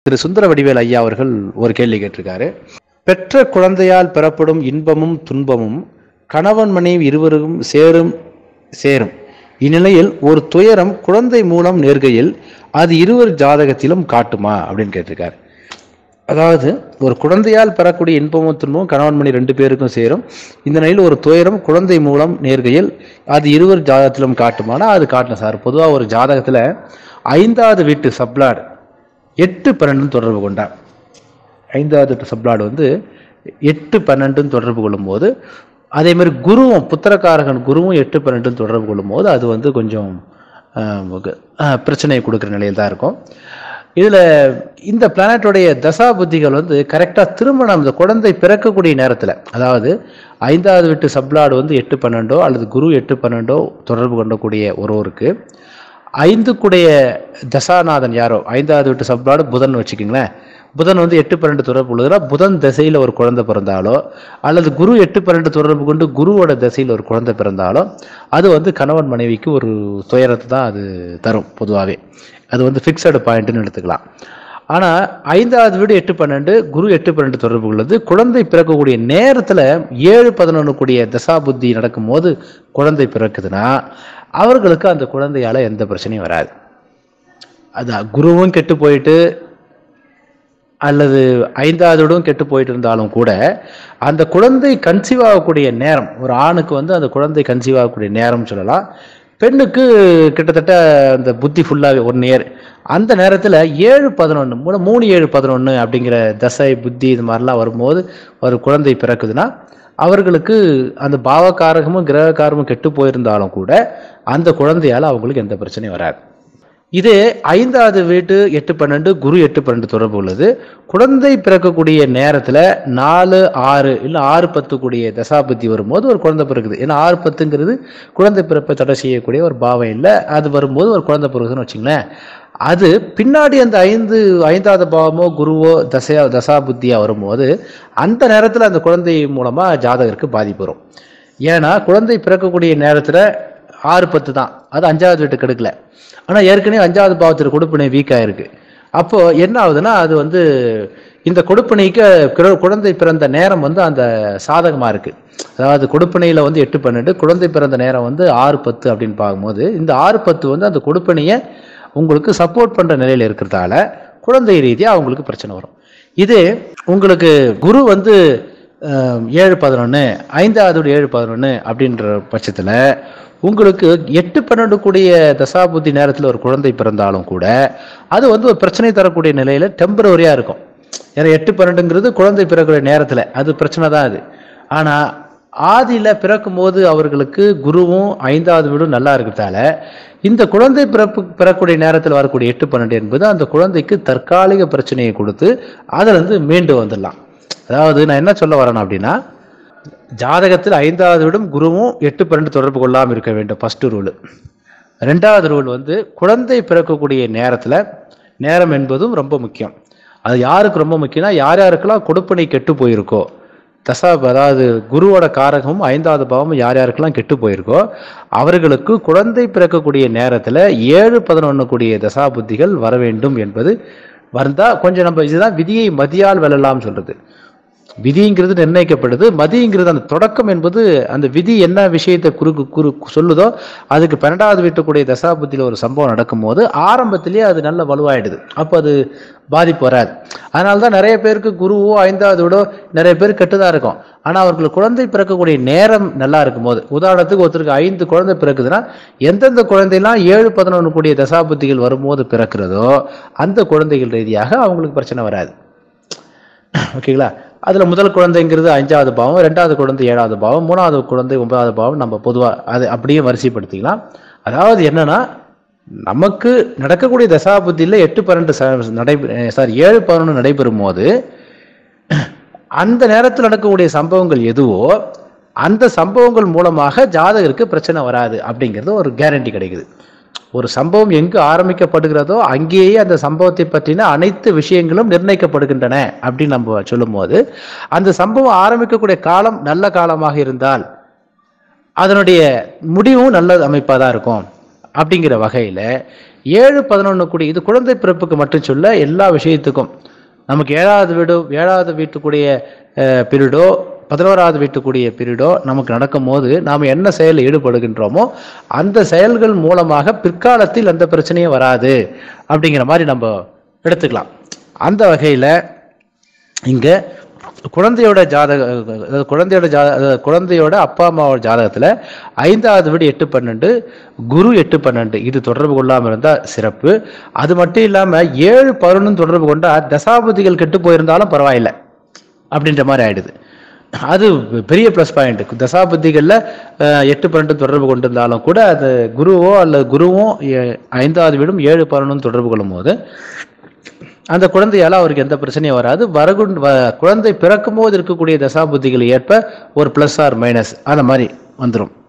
திரு சுந்தர வடிவேல் ஐயா அவர்கள் ஒரு கேள்வி கேட்டிருக்காரு பெற்ற குழந்தையால் பெறப்படும் இன்பமும் துன்பமும் கணவன் மனைவி இருவரும் சேரும் சேரும் இந்நிலையில் ஒரு துயரம் குழந்தை மூலம் நேர்கையில் அது இருவர் ஜாதகத்திலும் காட்டுமா அப்படின்னு கேட்டிருக்காரு அதாவது ஒரு குழந்தையால் பெறக்கூடிய இன்பமும் துன்பமும் கணவன் மணி ரெண்டு பேருக்கும் சேரும் இந்த நிலையில் ஒரு துயரம் குழந்தை மூலம் நேர்கையில் அது இருவர் ஜாதகத்திலும் காட்டுமானா அது காட்டணும் சார் பொதுவாக ஒரு ஜாதகத்தில் ஐந்தாவது வீட்டு சப்ளாட் எட்டு பன்னெண்டுன்னு தொடர்பு கொண்டார் ஐந்தாவது சப்ளாட் வந்து எட்டு பன்னெண்டுன்னு தொடர்பு கொள்ளும்போது அதே மாதிரி குருவும் புத்திரக்காரகன் குருவும் எட்டு பன்னெண்டுன்னு தொடர்பு கொள்ளும்போது அது வந்து கொஞ்சம் ஆஹ், ஆஹ், பிரச்சனையை கொடுக்குற நிலையில் தான் இருக்கும் இதில் இந்த பிளானட்டோடைய தசா புத்திகள் வந்து கரெக்டாக திருமணம் இந்த குழந்தை பிறக்கக்கூடிய நேரத்தில் அதாவது ஐந்தாவது வீட்டு சப்ளாடு வந்து எட்டு பன்னெண்டோ அல்லது குரு எட்டு பன்னெண்டோ தொடர்பு கொண்டக்கூடிய ஒருவருக்கு ஐந்துக்குடைய தசாநாதன் யாரோ ஐந்தாவது வீட்டு சப்ளாடு புதன் வச்சுக்கிங்களேன் புதன் வந்து எட்டு பன்னெண்டு தொடர்பு கொள்ளுகிறா புதன் திசையில் ஒரு குழந்தை பிறந்தாலோ அல்லது குரு எட்டு பன்னெண்டு தொடர்பு கொண்டு குருவோட திசையில் ஒரு குழந்தை பிறந்தாலோ அது வந்து கணவன் மனைவிக்கு ஒரு துயரத்தை தான் அது தரும் பொதுவாகவே அது வந்து ஃபிக்ஸடு பாயிண்ட்னு எடுத்துக்கலாம் ஆனால் ஐந்தாவது வீடு எட்டு பன்னெண்டு குரு எட்டு பன்னெண்டு தொடர்பு கொள்ளுது குழந்தை பிறக்கக்கூடிய நேரத்தில் ஏழு பதினொன்று கூடிய தசா புத்தி நடக்கும்போது குழந்தை பிறக்குதுன்னா அவர்களுக்கு அந்த குழந்தையால எந்த பிரச்சனையும் வராது அது குருவும் கெட்டு போயிட்டு அல்லது ஐந்தாவதோடும் கெட்டு போயிட்டு இருந்தாலும் கூட அந்த குழந்தை கன்சீவ் ஆகக்கூடிய நேரம் ஒரு ஆணுக்கு வந்து அந்த குழந்தை கன்சீவ் ஆகக்கூடிய நேரம் சொல்லலாம் பெண்ணுக்கு கிட்டத்தட்ட அந்த புத்தி ஃபுல்லாகவே ஒன் இயர் அந்த நேரத்தில் ஏழு பதினொன்று மூணு மூணு ஏழு பதினொன்று அப்படிங்கிற தசை புத்தி இது மாதிரிலாம் வரும்போது ஒரு குழந்தை பிறக்குதுன்னா அவர்களுக்கு அந்த பாவகாரகமும் கிரககாரமும் கெட்டு போயிருந்தாலும் கூட அந்த குழந்தையால் அவங்களுக்கு எந்த பிரச்சனையும் வராது இது ஐந்தாவது வீட்டு எட்டு பன்னெண்டு குரு எட்டு பன்னெண்டு தொடர்பு உள்ளது குழந்தை பிறக்கக்கூடிய நேரத்தில் நாலு ஆறு இல்லை ஆறு பத்து கூடிய தசாபுத்தி வரும்போது ஒரு குழந்தை பிறக்குது ஏன்னா ஆறு பத்துங்கிறது குழந்தை பிறப்பை தடை செய்யக்கூடிய ஒரு பாவம் இல்லை அது வரும்போது ஒரு குழந்தை பிறகுதுன்னு வச்சுங்களேன் அது பின்னாடி அந்த ஐந்து ஐந்தாவது பாவமோ குருவோ தசையா தசாபுத்தியா வரும்போது அந்த நேரத்தில் அந்த குழந்தை மூலமாக ஜாதகருக்கு பாதிப்பு வரும் ஏன்னா குழந்தை பிறக்கக்கூடிய நேரத்தில் ஆறு பத்து தான் அது அஞ்சாவது வீட்டு கெடுக்கல ஆனால் ஏற்கனவே அஞ்சாவது பாவத்தில் கொடுப்பினை வீக் ஆயிருக்கு அப்போ என்ன ஆகுதுன்னா அது வந்து இந்த கொடுப்பினைக்கு கிர- குழந்தை பிறந்த நேரம் வந்து அந்த சாதகமாக இருக்கு அதாவது கொடுப்பினையில் வந்து எட்டு பன்னெண்டு குழந்தை பிறந்த நேரம் வந்து ஆறு பத்து அப்படின்னு பார்க்கும்போது இந்த ஆறு பத்து வந்து அந்த கொடுப்பினையை உங்களுக்கு சப்போர்ட் பண்ணுற நிலையில் இருக்கிறதால குழந்தை ரீதியாக அவங்களுக்கு பிரச்சனை வரும் இது உங்களுக்கு குரு வந்து அஹ், ஏழு பதினொன்று ஐந்தாவது ஏழு பதினொன்று அப்படின்ற பட்சத்தில் உங்களுக்கு எட்டு பன்னெண்டு கூடிய தசாபுத்தி நேரத்தில் ஒரு குழந்தை பிறந்தாலும் கூட அது வந்து ஒரு பிரச்சனை தரக்கூடிய நிலையில் டெம்பரவரியாக இருக்கும் ஏன்னா எட்டு பன்னெண்டுங்கிறது குழந்தை பிறக்கக்கூடிய நேரத்தில் அது பிரச்சனை தான் அது ஆனால் ஆதியில் பிறக்கும்போது அவர்களுக்கு குருவும் ஐந்தாவது வீடும் நல்லா இருக்கிறதால இந்த குழந்தை பிறப்பு பிறக்கூடிய நேரத்தில் வரக்கூடிய எட்டு பன்னெண்டு என்பது அந்த குழந்தைக்கு தற்காலிக பிரச்சனையை கொடுத்து அதிலிருந்து மீண்டு வந்துடலாம் அதாவது நான் என்ன சொல்ல வரேன் அப்படின்னா ஜாதகத்தில் ஐந்தாவது வீடும் குருவும் எட்டு பன்னெண்டு தொடர்பு கொள்ளாமல் இருக்க வேண்டும் ஃபர்ஸ்ட் ரூல் ரெண்டாவது ரூல் வந்து குழந்தை பிறக்கக்கூடிய நேரத்தில் நேரம் என்பதும் ரொம்ப முக்கியம் அது யாருக்கு ரொம்ப முக்கியம்னா யார் யாருக்கெல்லாம் கொடுப்பனை கெட்டு போயிருக்கோ தசா அதாவது குருவோட காரகமும் ஐந்தாவது பாவமும் யார் யாருக்கெல்லாம் கெட்டு போயிருக்கோ அவர்களுக்கு குழந்தை பிறக்கக்கூடிய நேரத்தில் ஏழு பதினொன்று கூடிய தசா புத்திகள் வர வேண்டும் என்பது வந்தா கொஞ்சம் நம்ம இதுதான் விதியை மதியால் வெல்லலாம் சொல்றது விதிங்கிறது நிர்ணயிக்கப்படுது மதிங்கிறது அந்த தொடக்கம் என்பது அந்த விதி என்ன விஷயத்தை குறு குறு சொல்லுதோ அதுக்கு பன்னெண்டாவது வீட்டுக்குடைய தசாபுத்தியில் ஒரு சம்பவம் நடக்கும்போது ஆரம்பத்திலேயே அது நல்ல வலுவாயிடுது அப்போ அது பாதிப்பு வராது அதனால தான் நிறைய பேருக்கு குருவோ ஐந்தாவது விடோ நிறைய பேர் கெட்டுதான் இருக்கும் ஆனால் அவர்களுக்கு குழந்தை பிறக்கக்கூடிய நேரம் நல்லா இருக்கும்போது உதாரணத்துக்கு ஒருத்தருக்கு ஐந்து குழந்தை பிறக்குதுன்னா எந்தெந்த குழந்தையெல்லாம் ஏழு பதினொன்று கூடிய தசாபுத்திகள் வரும்போது பிறக்கிறதோ அந்த குழந்தைகள் ரீதியாக அவங்களுக்கு பிரச்சனை வராது ஓகேங்களா அதில் முதல் குழந்தைங்கிறது அஞ்சாவது பாவம் ரெண்டாவது குழந்தை ஏழாவது பாவம் மூணாவது குழந்தை ஒன்பதாவது பாவம் நம்ம பொதுவாக அது அப்படியே வரிசைப்படுத்திக்கலாம் அதாவது என்னன்னா நமக்கு நடக்கக்கூடிய தசாபுத்தியில் எட்டு பன்னெண்டு ச- நடை சாரி ஏழு பதினொன்று நடைபெறும் போது அந்த நேரத்தில் நடக்கக்கூடிய சம்பவங்கள் எதுவோ அந்த சம்பவங்கள் மூலமாக ஜாதகருக்கு பிரச்சனை வராது அப்படிங்கிறது ஒரு கேரண்டி கிடைக்குது ஒரு சம்பவம் எங்கு ஆரம்பிக்கப்படுகிறதோ அங்கேயே அந்த சம்பவத்தை பற்றின அனைத்து விஷயங்களும் நிர்ணயிக்கப்படுகின்றன அப்படின்னு நம்ம சொல்லும்போது அந்த சம்பவம் ஆரம்பிக்கக்கூடிய காலம் நல்ல காலமாக இருந்தால் அதனுடைய முடிவும் நல்ல அமைப்பாக தான் இருக்கும் அப்படிங்கிற வகையில் ஏழு பதினொன்று கூடிய இது குழந்தை பிறப்புக்கு மட்டும் சொல்ல எல்லா விஷயத்துக்கும் நமக்கு ஏழாவது வீடு ஏழாவது வீட்டுக்குரிய பீரியடோ பதினோராவது வீட்டுக்குரிய பீரியடோ நமக்கு நடக்கும் போது நாம் என்ன செயலில் ஈடுபடுகின்றோமோ அந்த செயல்கள் மூலமாக பிற்காலத்தில் அந்த பிரச்சனையும் வராது அப்படிங்கிற மாதிரி நம்ம எடுத்துக்கலாம் அந்த வகையில் இங்க குழந்தையோட ஜாதக அதாவது குழந்தையோட ஜா அதாவது குழந்தையோட அப்பா அம்மாவோட ஜாதகத்துல ஐந்தாவது வீடு எட்டு பன்னெண்டு குரு எட்டு பன்னெண்டு இது தொடர்பு கொள்ளாம இருந்தா சிறப்பு அது மட்டும் இல்லாம ஏழு பதினொன்று தொடர்பு கொண்டா தசாபதிகள் கெட்டு போயிருந்தாலும் பரவாயில்லை அப்படின்ற மாதிரி ஆயிடுது அது பெரிய ப்ளஸ் பாயிண்ட் தசாபதிகளில் எட்டு பன்னெண்டு தொடர்பு கொண்டிருந்தாலும் கூட அது குருவோ அல்லது குருவும் எ- ஐந்தாவது வீடும் ஏழு பதினொன்று தொடர்பு கொள்ளும் போது அந்த குழந்தையால அவருக்கு எந்த பிரச்சனையும் வராது வரகுண் வ- குழந்தை பிறக்கும் போது இருக்கக்கூடிய தசாபுத்திகளை ஏற்ப ஒரு ப்ளஸ் ஆர் மைனஸ் அந்த மாதிரி வந்துடும்